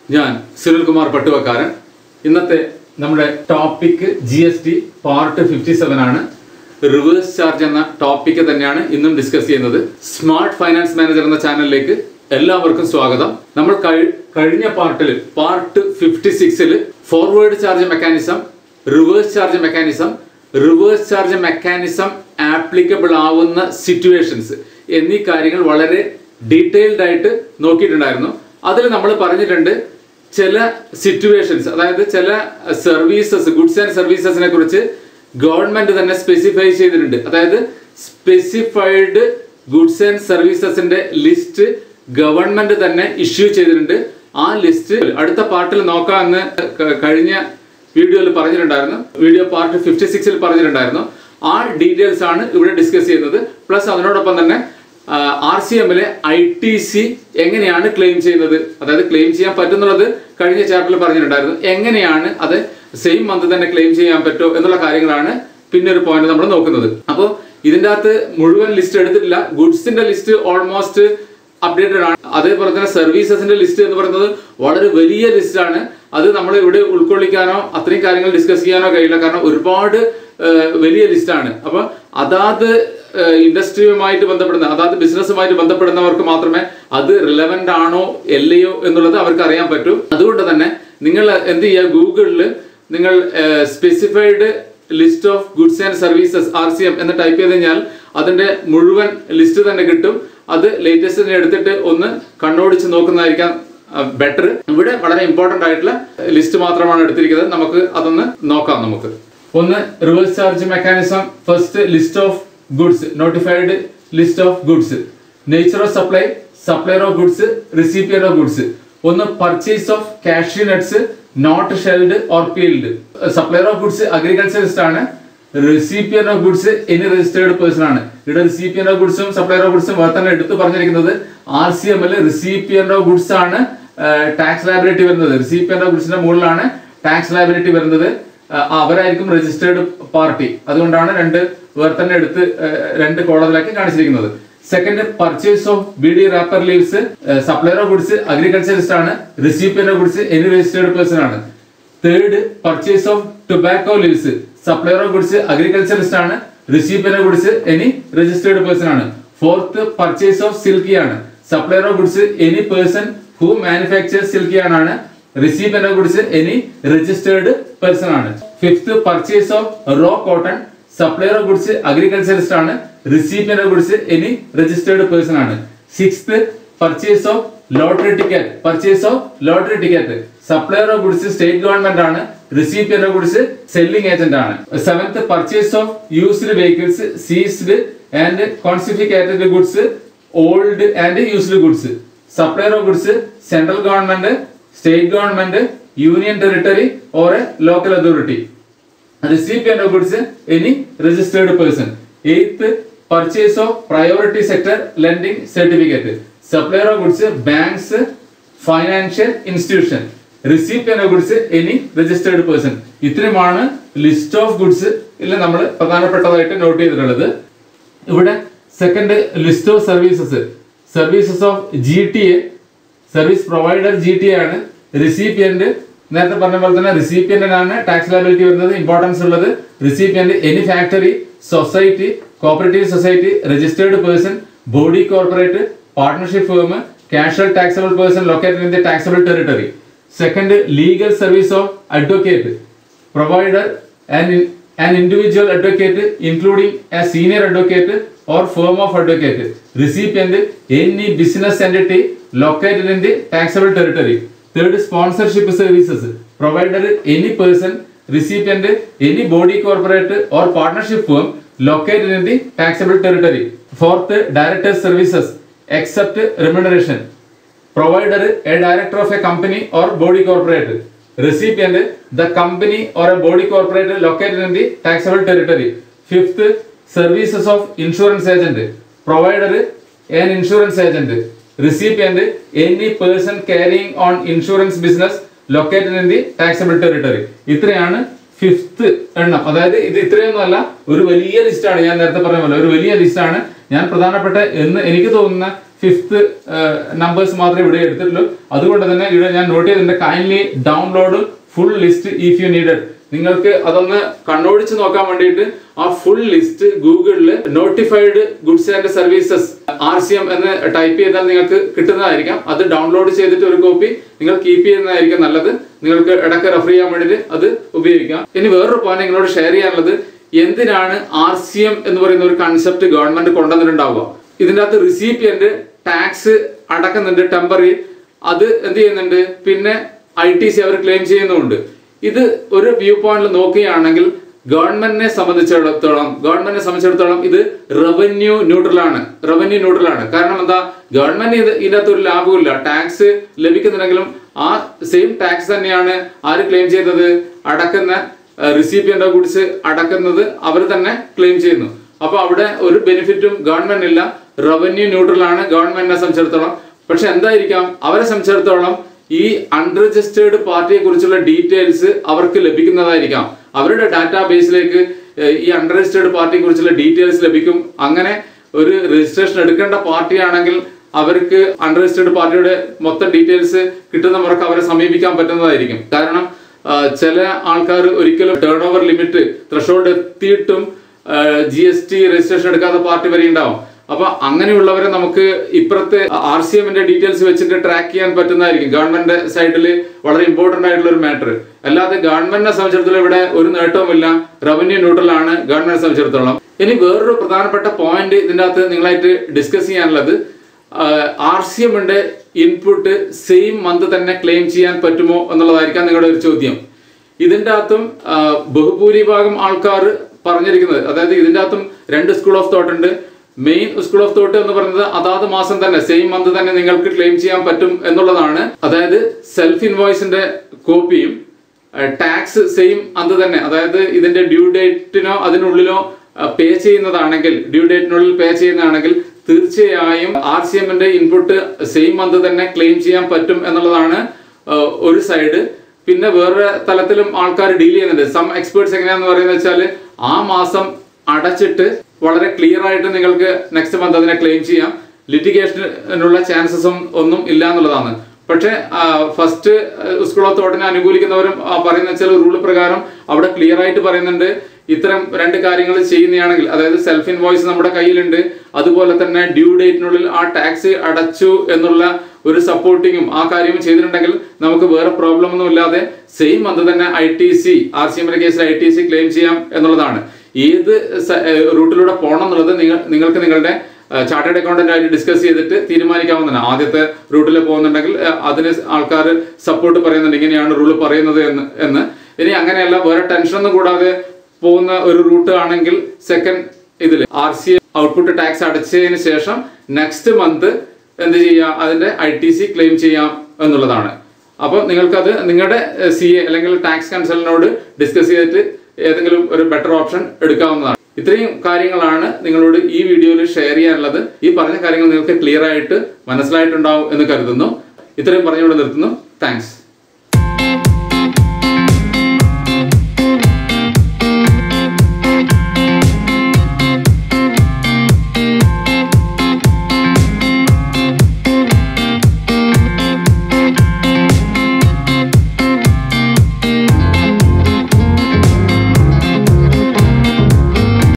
ഞാൻ സുനിൽകുമാർ പട്ടുവക്കാരൻ ഇന്നത്തെ നമ്മുടെ topic G S T part fifty seven ആണ് റിവേഴ്സ് ചാർജ് എന്ന ടോപ്പിക്ക് തന്നെയാണ് ഇന്നും ഡിസ്കസ് ചെയ്യുന്നത് സ്മാർട്ട് ഫൈനാൻസ് മാനേജർ എന്ന ചാനലിലേക്ക് എല്ലാവർക്കും സ്വാഗതം നമ്മൾ കഴി- കഴിഞ്ഞ പാർട്ടിൽ പാർട്ട് ഫിഫ്റ്റി സിക്സിൽ forward charge mechanism reverse charge mechanism reverse charge mechanism applicable ആവുന്ന സിറ്റുവേഷൻസ് എന്നീ കാര്യങ്ങൾ വളരെ ഡീറ്റെയിൽഡ് ആയിട്ട് നോക്കിയിട്ടുണ്ടായിരുന്നു അതിൽ നമ്മൾ പറഞ്ഞിട്ടുണ്ട് ചില സിറ്റുവേഷൻസ് അതായത് ചില സർവീസസ് ഗുഡ്സ് ആൻഡ് സർവീസസിനെ കുറിച്ച് ഗവൺമെന്റ് തന്നെ സ്പെസിഫൈ ചെയ്തിട്ടുണ്ട് അതായത് സ്പെസിഫൈഡ് ഗുഡ്സ് ആൻഡ് സർവീസസിന്റെ ലിസ്റ്റ് ഗവൺമെന്റ് തന്നെ ഇഷ്യൂ ചെയ്തിട്ടുണ്ട് ആ ലിസ്റ്റ് അടുത്ത പാർട്ടിൽ നോക്കാമെന്ന് ക- കഴിഞ്ഞ വീഡിയോയിൽ പറഞ്ഞിട്ടുണ്ടായിരുന്നു വീഡിയോ പാർട്ട് ഫിഫ്റ്റി സിക്സിൽ പറഞ്ഞിട്ടുണ്ടായിരുന്നു ആ ഡീറ്റെയിൽസ് ആണ് ഇവിടെ ഡിസ്കസ് ചെയ്യുന്നത് പ്ലസ് അതിനോടൊപ്പം തന്നെ ആർ സി എമ്മിലെ ഐ ടി സി എങ്ങനെയാണ് ക്ലെയിം ചെയ്യുന്നത് അതായത് ക്ലെയിം ചെയ്യാൻ പറ്റുന്നുള്ളത് കഴിഞ്ഞ ചാപ്റ്ററിൽ പറഞ്ഞിട്ടുണ്ടായിരുന്നു എങ്ങനെയാണ് അത് സെയിം മന്ത് തന്നെ ക്ലെയിം ചെയ്യാൻ പറ്റുമോ എന്നുള്ള കാര്യങ്ങളാണ് പിന്നെ ഒരു പോയിന്റ് നമ്മൾ നോക്കുന്നത് അപ്പോൾ ഇതിൻ്റെ അകത്ത് മുഴുവൻ ലിസ്റ്റ് എടുത്തിട്ടില്ല ഗുഡ്സിന്റെ ലിസ്റ്റ് ഓൾമോസ്റ്റ് അപ്ഡേറ്റഡ് ആണ് അതേപോലെ തന്നെ സർവീസസിന്റെ ലിസ്റ്റ് എന്ന് പറയുന്നത് വളരെ വലിയ ലിസ്റ്റ് ആണ് അത് നമ്മൾ ഇവിടെ ഉൾക്കൊള്ളിക്കാനോ അത്രയും കാര്യങ്ങൾ ഡിസ്കസ് ചെയ്യാനോ കഴിയില്ല കാരണം ഒരുപാട് ഏഹ്, വലിയ ലിസ്റ്റാണ് അപ്പൊ അതാത് ഇൻഡസ്ട്രിയുമായിട്ട് ബന്ധപ്പെടുന്ന അതാത് ബിസിനസ്സുമായിട്ട് ബന്ധപ്പെടുന്നവർക്ക് മാത്രമേ അത് റിലവന്റ് ആണോ അല്ലയോ എന്നുള്ളത് അവർക്ക് അറിയാൻ പറ്റൂ അതുകൊണ്ട് തന്നെ നിങ്ങൾ എന്ത് ചെയ്യുക ഗൂഗിളിൽ നിങ്ങൾ specified list of goods and services R C M എന്ന് ടൈപ്പ് ചെയ്ത് കഴിഞ്ഞാൽ അതിന്റെ മുഴുവൻ ലിസ്റ്റ് തന്നെ കിട്ടും അത് ലേറ്റസ്റ്റ് എടുത്തിട്ട് ഒന്ന് കണ്ണോടിച്ച് നോക്കുന്നതായിരിക്കാം ബെറ്റർ ഇവിടെ വളരെ ഇമ്പോർട്ടന്റ് ആയിട്ടുള്ള ലിസ്റ്റ് മാത്രമാണ് എടുത്തിരിക്കുന്നത് നമുക്ക് അതൊന്ന് നോക്കാം നമുക്ക് ഒന്ന് reverse charge mechanism first list of goods notified list of goods nature of supply supplier of goods recipient of goods ഒന്ന് purchase of cashew nuts not shelled or peeled supplier of goods agriculturist ആണ് recipient of goods any registered person ആണ് ഇവിടെ recipient of ഗുഡ്സും supplier of ഗുഡ്സും വേറെ തന്നെ എടുത്തു പറഞ്ഞിരിക്കുന്നത് R C M L recipient of goods ആണ് ടാക്സ് ലയബിലിറ്റി വരുന്നത് റിസീപ്പിയൻ ഓഫ് ഗുഡ്സിന്റെ മുകളിലാണ് ടാക്സ് ലയബിലിറ്റി വരുന്നത് ആ, അവരായിരിക്കും രജിസ്റ്റേർഡ് പാർട്ടി അതുകൊണ്ടാണ് രണ്ട് വേറെ തന്നെ എടുത്ത് ആ, രണ്ട് കോളത്തിലാക്കി കാണിച്ചിരിക്കുന്നത് second purchase of bidi wrapper leaves supplier of goods agriculturist ആണ് recipient of goods any registered person ആണ് third purchase of tobacco leaves supplier of goods agriculturist ആണ് recipient of goods any registered person ആണ് fourth purchase of silk yarn supplier of goods any person who manufacture silk ആണ് recipient of goods any registered person ആണ് fifth purchase of raw cotton supplier of goods agriculturist ആണ് recipient of goods any registered person ആണ് sixth purchase of lottery ticket purchase of lottery ticket supplier of goods state government ആണ് recipient of goods selling agent ആണ് seventh purchase of used vehicles seized and confiscated goods old and used goods supplier of goods central government state government union territory or a local authority recipient of goods any registered person eighth purchase of priority sector lending certificate supplier of goods banks financial institution recipient of goods any registered person ഇത്രയുമാണ് list of goods ഇല്ല നമ്മൾ പ്രധാനപ്പെട്ടതായിട്ട് note ചെയ്തിട്ടുള്ളത് ഇവിടെ second list of services services of G T A service provider G T ആണ് recipient നേരത്തെ പറഞ്ഞ പോലെ തന്നെ റിസീപ്പിയന്റിനാണ് ടാക്സ് ലയബിലിറ്റി വരുന്നത് ഇമ്പോർട്ടൻസ് ഉള്ളത് recipient any factory society cooperative society registered person body corporate partnership firm casual taxable person located in the taxable territory second legal service of advocate provider an, an individual advocate including a senior advocate or firm of advocate recipient any business entity located in the taxable territory third sponsorship services provider any person recipient any body corporate or partnership firm located in the taxable territory fourth director services except remuneration provider a director of a company or body corporate recipient the company or a body corporate located in the taxable territory fifth services of insurance agent provider an insurance agent recipient any person carrying on insurance business located in the taxable territory ഇത്രയാണ് fifth എണ്ണം അതായത് ഇത് ഇത്രയൊന്നും അല്ല ഒരു വലിയ ലിസ്റ്റാണ് ഞാൻ നേരത്തെ പറഞ്ഞ പോലെ ഒരു വലിയ ലിസ്റ്റാണ് ഞാൻ പ്രധാനപ്പെട്ട എന്ന് എനിക്ക് തോന്നുന്ന ഫിഫ്ത്ത് നമ്പേഴ്സ് മാത്രമേ ഇവിടെ എടുത്തിട്ടുള്ളൂ അതുകൊണ്ട് തന്നെ ഇവിടെ ഞാൻ നോട്ട് ചെയ്തിട്ടുണ്ട് kindly download full list if you needed നിങ്ങൾക്ക് അതൊന്ന് കണ്ണോടിച്ച് നോക്കാൻ വേണ്ടിയിട്ട് ആ ഫുൾ ലിസ്റ്റ് ഗൂഗിളിൽ notified goods and services R C M എന്ന് ടൈപ്പ് ചെയ്താൽ നിങ്ങൾക്ക് കിട്ടുന്നതായിരിക്കാം അത് ഡൗൺലോഡ് ചെയ്തിട്ട് ഒരു കോപ്പി നിങ്ങൾ കീപ്പ് ചെയ്യുന്നതായിരിക്കും നല്ലത് നിങ്ങൾക്ക് ഇടയ്ക്ക് റെഫർ ചെയ്യാൻ വേണ്ടിയിട്ട് അത് ഉപയോഗിക്കാം ഇനി വേറൊരു പോയിന്റ് നിങ്ങളോട് ഷെയർ ചെയ്യാനുള്ളത് എന്തിനാണ് ആർ സി എം എന്ന് പറയുന്ന ഒരു കൺസെപ്റ്റ് ഗവൺമെന്റ് കൊണ്ടുവന്നിട്ടുണ്ടാവുക ഇതിൻ്റെ അകത്ത് റിസീപ്പിയന്റ് ടാക്സ് അടക്കുന്നുണ്ട് ടെമ്പററി അത് എന്ത് ചെയ്യുന്നുണ്ട് പിന്നെ ഐ ടി സി അവർ ക്ലെയിം ചെയ്യുന്നുമുണ്ട് ഇത് ഒരു വ്യൂ പോയിന്റിൽ നോക്കുകയാണെങ്കിൽ ഗവൺമെന്റിനെ സംബന്ധിച്ചിടത്തോളം ഗവൺമെന്റിനെ സംബന്ധിച്ചിടത്തോളം ഇത് റവന്യൂ ന്യൂട്രൽ ആണ് റവന്യൂ ന്യൂട്രൽ ആണ് കാരണം എന്താ ഗവൺമെന്റ് ഇത് ഇതിനകത്ത് ഒരു ലാഭമില്ല ടാക്സ് ലഭിക്കുന്നുണ്ടെങ്കിലും ആ സെയിം ടാക്സ് തന്നെയാണ് ആര് ക്ലെയിം ചെയ്തത് അടക്കുന്ന റിസീപ്പിയന്റ് ഓഫ് ഗുഡ്സ് അടക്കുന്നത് അവർ തന്നെ ക്ലെയിം ചെയ്യുന്നു അപ്പൊ അവിടെ ഒരു ബെനിഫിറ്റും ഗവൺമെന്റ് ഇല്ല റവന്യൂ ന്യൂട്രൽ ആണ് ഗവൺമെന്റിനെ സംബന്ധിച്ചിടത്തോളം പക്ഷെ എന്തായിരിക്കാം അവരെ സംബന്ധിച്ചിടത്തോളം ഈ അൺരജിസ്റ്റേർഡ് പാർട്ടിയെ കുറിച്ചുള്ള ഡീറ്റെയിൽസ് അവർക്ക് ലഭിക്കുന്നതായിരിക്കാം അവരുടെ ഡാറ്റാ ബേസിലേക്ക് ഈ അൺരജിസ്റ്റേർഡ് പാർട്ടിയെ കുറിച്ചുള്ള ഡീറ്റെയിൽസ് ലഭിക്കും അങ്ങനെ ഒരു രജിസ്ട്രേഷൻ എടുക്കേണ്ട പാർട്ടിയാണെങ്കിൽ അവർക്ക് അൺരജിസ്റ്റേർഡ് പാർട്ടിയുടെ മൊത്തം ഡീറ്റെയിൽസ് കിട്ടുന്ന മുറക്ക് അവരെ സമീപിക്കാൻ പറ്റുന്നതായിരിക്കും കാരണം ആ, ചില ആൾക്കാർ ഒരിക്കലും ടേൺ ഓവർ ലിമിറ്റ് ത്രഷോൾഡ് എത്തിയിട്ടും ജി എസ് ടി രജിസ്ട്രേഷൻ എടുക്കാത്ത പാർട്ടി വരെ ഉണ്ടാവും അപ്പൊ അങ്ങനെയുള്ളവരെ നമുക്ക് ഇപ്പുറത്തെ ആർ സി എമ്മിന്റെ ഡീറ്റെയിൽസ് വെച്ചിട്ട് ട്രാക്ക് ചെയ്യാൻ പറ്റുന്നതായിരിക്കും ഗവൺമെന്റ് സൈഡിൽ വളരെ ഇമ്പോർട്ടന്റ് ആയിട്ടുള്ള ഒരു മാറ്റർ അല്ലാതെ ഗവൺമെന്റിനെ സംബന്ധിച്ചിടത്തോളം ഇവിടെ ഒരു നേട്ടവുമില്ല റവന്യൂ ന്യൂട്രൽ ആണ് ഗവൺമെന്റിനെ സംബന്ധിച്ചിടത്തോളം ഇനി വേറൊരു പ്രധാനപ്പെട്ട പോയിന്റ് ഇതിന്റെ അകത്ത് നിങ്ങളായിട്ട് ഡിസ്കസ് ചെയ്യാനുള്ളത് ആർ സി എമ്മിന്റെ ഇൻപുട്ട് സെയിം മന്ത് തന്നെ ക്ലെയിം ചെയ്യാൻ പറ്റുമോ എന്നുള്ളതായിരിക്കാം നിങ്ങളുടെ ഒരു ചോദ്യം ഇതിന്റെ അകത്തും ആ, ബഹുഭൂരിഭാഗം ആൾക്കാർ പറഞ്ഞിരിക്കുന്നത് അതായത് ഇതിന്റെ അകത്തും രണ്ട് സ്കൂൾ ഓഫ് തോട്ട് ഉണ്ട് മെയിൻ സ്കൂൾ ഓഫ് തോട്ട് എന്ന് പറയുന്നത് അതാത് മാസം തന്നെ സെയിം മന്ത് തന്നെ നിങ്ങൾക്ക് ക്ലെയിം ചെയ്യാൻ പറ്റും എന്നുള്ളതാണ് അതായത് സെൽഫ് ഇൻവോയ്സിന്റെ കോപ്പിയും ടാക്സ് സെയിം അന്ന് തന്നെ അതായത് ഇതിന്റെ ഡ്യൂ ഡേറ്റിനോ അതിനുള്ളിലോ പേ ചെയ്യുന്നതാണെങ്കിൽ ഡ്യൂ ഡേറ്റിനുള്ളിൽ പേ ചെയ്യുന്നതാണെങ്കിൽ തീർച്ചയായും ആർ സി എമ്മിന്റെ ഇൻപുട്ട് സെയിം മന്ത് തന്നെ ക്ലെയിം ചെയ്യാൻ പറ്റും എന്നുള്ളതാണ് ആ, ഒരു സൈഡ് പിന്നെ വേറെ തലത്തിലും ആൾക്കാർ ഡീൽ ചെയ്യുന്നുണ്ട് സം എക്സ്പേർട്സ് എങ്ങനെയാന്ന് പറയുന്നത് വെച്ചാൽ ആ മാസം അടച്ചിട്ട് വളരെ ക്ലിയർ ആയിട്ട് നിങ്ങൾക്ക് നെക്സ്റ്റ് മന്ത് അതിനെ ക്ലെയിം ചെയ്യാം ലിറ്റിഗേഷനുള്ള ചാൻസസും ഒന്നും ഇല്ല എന്നുള്ളതാണ് പക്ഷേ ഫസ്റ്റ് സ്കൂൾ ഓഫ് തോട്ടിനെ അനുകൂലിക്കുന്നവരും ആ, പറയുന്ന വെച്ചാൽ റൂൾ പ്രകാരം അവിടെ ക്ലിയർ ആയിട്ട് പറയുന്നുണ്ട് ഇത്തരം രണ്ട് കാര്യങ്ങൾ ചെയ്യുന്നതാണെങ്കിൽ അതായത് സെൽഫ് ഇൻവോയ്സ് നമ്മുടെ കയ്യിലുണ്ട് അതുപോലെ തന്നെ ഡ്യൂ ഡേറ്റിനുള്ളിൽ ആ ടാക്സ് അടച്ചു എന്നുള്ള ഒരു സപ്പോർട്ടിങ്ങും ആ കാര്യവും ചെയ്തിട്ടുണ്ടെങ്കിൽ നമുക്ക് വേറെ പ്രോബ്ലം ഒന്നും ഇല്ലാതെ സെയിം മന്ത് തന്നെ I T C R C എമ്മിന്റെ കേസിൽ ഐ ടി സി ക്ലെയിം ചെയ്യാം എന്നുള്ളതാണ് ഏത് സ- ഏഹ് റൂട്ടിലൂടെ പോകണം എന്നുള്ളത് നിങ്ങൾ നിങ്ങൾക്ക് നിങ്ങളുടെ ചാർട്ടേഡ് അക്കൗണ്ടന്റ് ആയിട്ട് ഡിസ്കസ് ചെയ്തിട്ട് തീരുമാനിക്കാവുന്നതാണ് ആദ്യത്തെ റൂട്ടിൽ പോകുന്നുണ്ടെങ്കിൽ ഏഹ് അതിന് ആൾക്കാർ സപ്പോർട്ട് പറയുന്നുണ്ട് ഇങ്ങനെയാണ് റൂൾ പറയുന്നത് എന്ന് എന്ന് ഇനി അങ്ങനെയല്ല വേറെ ടെൻഷനൊന്നും കൂടാതെ പോകുന്ന ഒരു റൂട്ട് ആണെങ്കിൽ സെക്കൻഡ് ഇതിൽ ആർ സി ഔട്ട്പുട്ട് ടാക്സ് അടച്ചതിന് ശേഷം നെക്സ്റ്റ് മന്ത് എന്ത് ചെയ്യാം അതിന്റെ ഐ ടി സി ക്ലെയിം ചെയ്യാം എന്നുള്ളതാണ് അപ്പോൾ നിങ്ങൾക്കത് നിങ്ങളുടെ സി എ അല്ലെങ്കിൽ ടാക്സ് കൺസൾട്ടിനോട് ഡിസ്കസ് ചെയ്തിട്ട് ഏതെങ്കിലും ഒരു ബെറ്റർ ഓപ്ഷൻ എടുക്കാവുന്നതാണ് ഇത്രയും കാര്യങ്ങളാണ് നിങ്ങളോട് ഈ വീഡിയോയിൽ ഷെയർ ചെയ്യാനുള്ളത് ഈ പറഞ്ഞ കാര്യങ്ങൾ നിങ്ങൾക്ക് ക്ലിയർ ആയിട്ട് മനസ്സിലായിട്ടുണ്ടാവും എന്ന് കരുതുന്നു ഇത്രയും പറഞ്ഞുകൊണ്ട് നിർത്തുന്നു താങ്ക്സ്